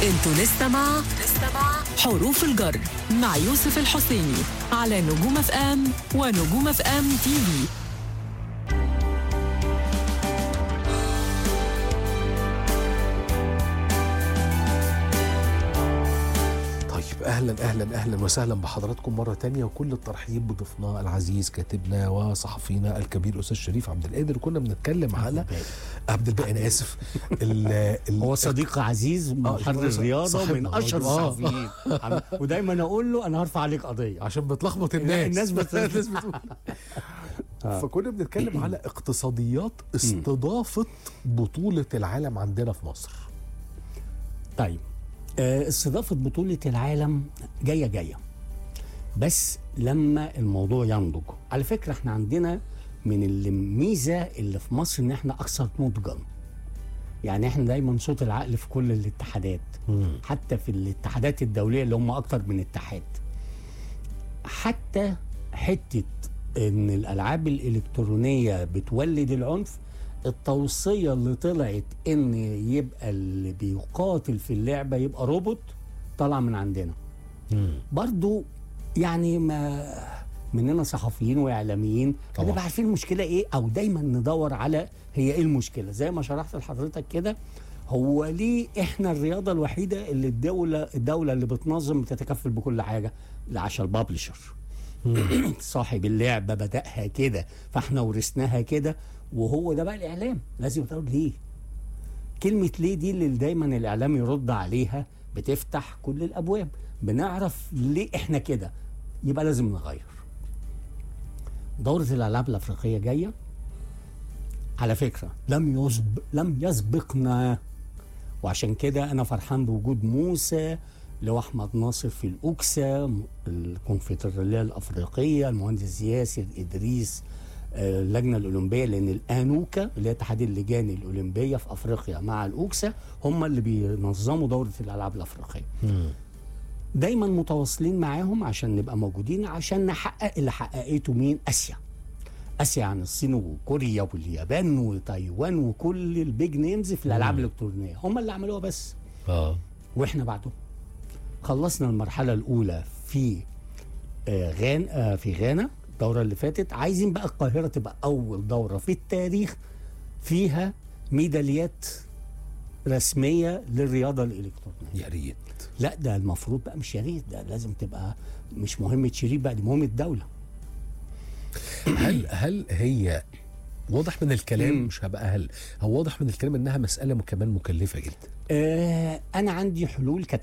انتوا لسه مع حروف الجر مع يوسف الحسيني على نجوم اف ام ونجوم اف ام تي في طيب اهلا اهلا اهلا وسهلا بحضراتكم مره تانية وكل الترحيب بضيفنا العزيز كاتبنا وصحفينا الكبير استاذ شريف عبد القادر كنا بنتكلم على الباقي. عبد الباقي انا اسف ال ال هو صديق عزيز محرر صح- رياضه صاحبنا من اشهر برضه. آه. الصحفيين عم- ودايما اقول له انا هرفع عليك قضيه عشان بتلخبط الناس الناس بت- الناس بتقول فكنا بنتكلم على اقتصاديات استضافه بطوله العالم عندنا في مصر طيب آه، استضافه بطوله العالم جايه جايه بس لما الموضوع ينضج على فكره احنا عندنا من الميزه اللي في مصر ان احنا اكثر نضجا يعني احنا دايما صوت العقل في كل الاتحادات حتى في الاتحادات الدوليه اللي هم اكتر من اتحاد حتى حته ان الالعاب الالكترونيه بتولد العنف التوصيه اللي طلعت ان يبقى اللي بيقاتل في اللعبه يبقى روبوت طالعه من عندنا برضو يعني ما مننا صحفيين واعلاميين طبعا. هنبقى عارفين المشكله ايه او دايما ندور على هي ايه المشكله زي ما شرحت لحضرتك كده هو ليه احنا الرياضه الوحيده اللي الدوله الدوله اللي بتنظم بتتكفل بكل حاجه لا عشان البابلشر صاحب اللعبه بداها كده فاحنا ورثناها كده وهو ده بقى الاعلام لازم تقول ليه كلمه ليه دي اللي دايما الاعلام يرد عليها بتفتح كل الابواب بنعرف ليه احنا كده يبقى لازم نغير دورة الألعاب الأفريقية جاية على فكرة لم يسبق لم يسبقنا وعشان كده أنا فرحان بوجود موسى لو أحمد ناصر في الأوكسا م- الكونفدرالية الأفريقية المهندس ياسر إدريس آه، اللجنة الأولمبية لأن الأنوكا اللي هي اتحاد اللجان الأولمبية في أفريقيا مع الأوكسا هم اللي بينظموا دورة الألعاب الأفريقية دايما متواصلين معاهم عشان نبقى موجودين عشان نحقق اللي حققته مين اسيا اسيا عن الصين وكوريا واليابان وتايوان وكل البيج نيمز في الالعاب الالكترونيه هم اللي عملوها بس اه واحنا بعدهم خلصنا المرحله الاولى في آه، غان آه، في غانا الدوره اللي فاتت عايزين بقى القاهره تبقى اول دوره في التاريخ فيها ميداليات رسميه للرياضه الالكترونيه يا ريت لا ده المفروض بقى مش يا ريت ده لازم تبقى مش مهمه شريف بقى دي مهمه دوله هل هل هي واضح من الكلام مش هبقى هل هو واضح من الكلام انها مساله كمان مكلفه جدا آه انا عندي حلول كانت